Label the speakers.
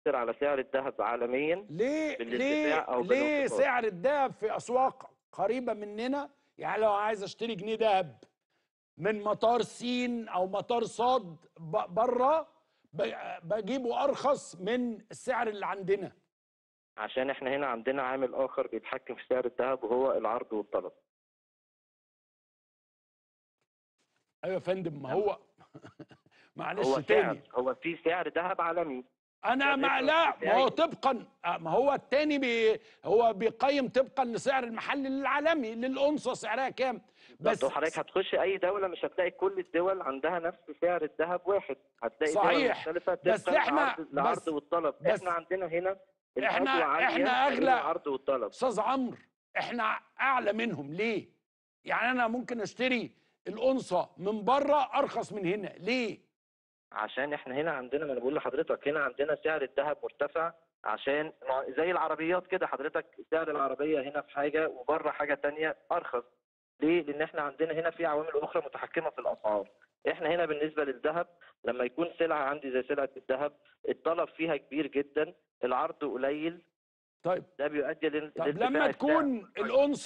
Speaker 1: بيأثر على سعر الذهب عالميا
Speaker 2: ليه
Speaker 1: بالارتفاع
Speaker 2: ليه
Speaker 1: أو
Speaker 2: ليه
Speaker 1: بالانخفاض.
Speaker 2: سعر الذهب في اسواق قريبه مننا يعني لو عايز اشتري جنيه ذهب من مطار سين او مطار صاد بره بجيبه ارخص من السعر اللي عندنا
Speaker 1: عشان احنا هنا عندنا عامل اخر بيتحكم في سعر الذهب وهو العرض والطلب
Speaker 2: ايوه يا فندم ما هو معلش
Speaker 1: هو سعر
Speaker 2: تاني
Speaker 1: هو في سعر ذهب عالمي
Speaker 2: انا
Speaker 1: ده
Speaker 2: مع
Speaker 1: الرقم
Speaker 2: لا ما هو
Speaker 1: بتاعي.
Speaker 2: طبقا آه، ما هو التاني بي هو بيقيم طبقا لسعر المحل العالمي للأنصة سعرها كام
Speaker 1: بس حضرتك هتخش اي دوله مش هتلاقي كل الدول عندها نفس سعر الذهب واحد هتلاقي دول
Speaker 2: صحيح.
Speaker 1: مختلفه
Speaker 2: بس
Speaker 1: طبقاً
Speaker 2: إحنا-
Speaker 1: لعرض- العرض
Speaker 2: بس-
Speaker 1: والطلب
Speaker 2: بس-
Speaker 1: احنا عندنا هنا
Speaker 2: إحنا-
Speaker 1: العضوة عالية
Speaker 2: إحنا
Speaker 1: من
Speaker 2: أغلى-
Speaker 1: العرض والطلب
Speaker 2: استاذ عمرو احنا اعلى منهم ليه يعني انا ممكن اشتري الأنصة من بره ارخص من هنا ليه
Speaker 1: عشان احنا هنا عندنا ما انا بقول لحضرتك هنا عندنا سعر الذهب مرتفع عشان ما- زي العربيات كده حضرتك سعر العربيه هنا في حاجه وبره حاجه تانية ارخص ليه؟ لان احنا عندنا هنا في عوامل اخرى متحكمه في الاسعار احنا هنا بالنسبه للذهب لما يكون سلعه عندي زي سلعه الذهب الطلب فيها كبير جدا العرض قليل
Speaker 2: طيب
Speaker 1: ده بيؤدي لل-
Speaker 2: طب
Speaker 1: لارتفاع
Speaker 2: لما
Speaker 1: السعر.
Speaker 2: تكون الأنصة